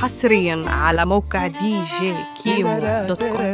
حصريا على موقع دي جي كيمو دوت كوم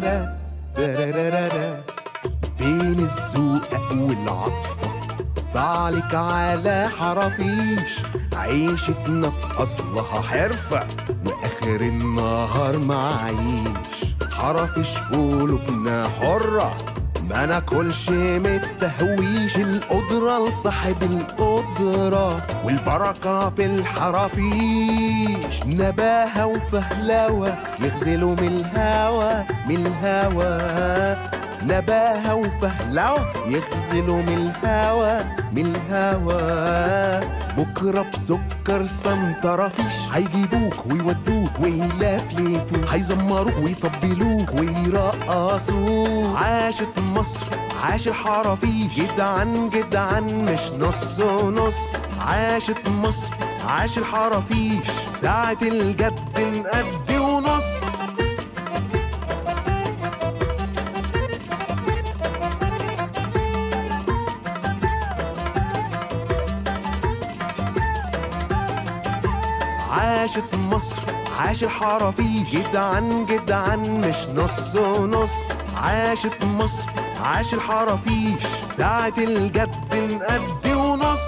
بين الذوق والعطفة صعلك على حرافيش عيشتنا في أصلها حرفة وآخر النهار معيش حرافيش قلوبنا حرة ما ناكلش من التهويش القدرة لصاحب القدرة والبركة في الحرافيش نباهة وفهلوة يغزلوا من الهوى من الهوى نباهة وفهلوة يغزلوا من الهوى من الهوى بكرة بسكر سنترة فيش هيجيبوك ويودوك ويلفلفوك هيزمروك ويطبلوك ويرقصوك عاشت مصر عاش الحرافيش جدعان جدعان مش نص ونص عاشت مصر عاش الحرافيش ساعة الجد نقد ونص عاشت مصر عاش الحرافيش جدعان جدعان مش نص ونص عاشت مصر عاش الحرافيش ساعة الجد نقد ونص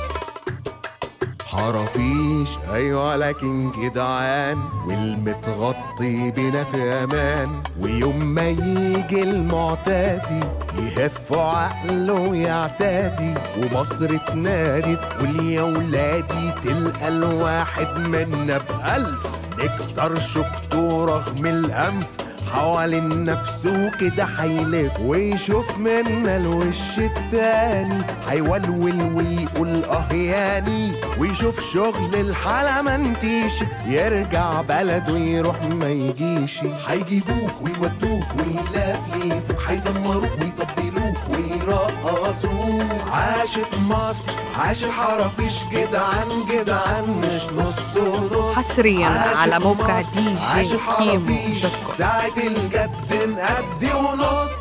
حرافيش ايوه لكن جدعان والمتغطي بنا في امان ويوم ما يجي المعتادي يهف عقله ويعتادي ومصر تنادي تقول يا ولادي تلقى الواحد منا بألف نكسر شوكته رغم الأنف حوالين نفسه كده هيلف ويشوف منا الوش التاني هيولول ويقول اه ياني ويشوف شغل الحالة منتيش يرجع بلده يروح ما يجيش هيجيبوك ويودوك ويلفلفوك هيزمروك ويطبلوك ويرقصوك عاشت مصر عاش الحرافيش جدعان جدعان مش نص ونص حصرياً عاشت على موقع مصر، دي جي عاش كيمو الحرافيش دوت كوم. ساعة الجد نقد ونص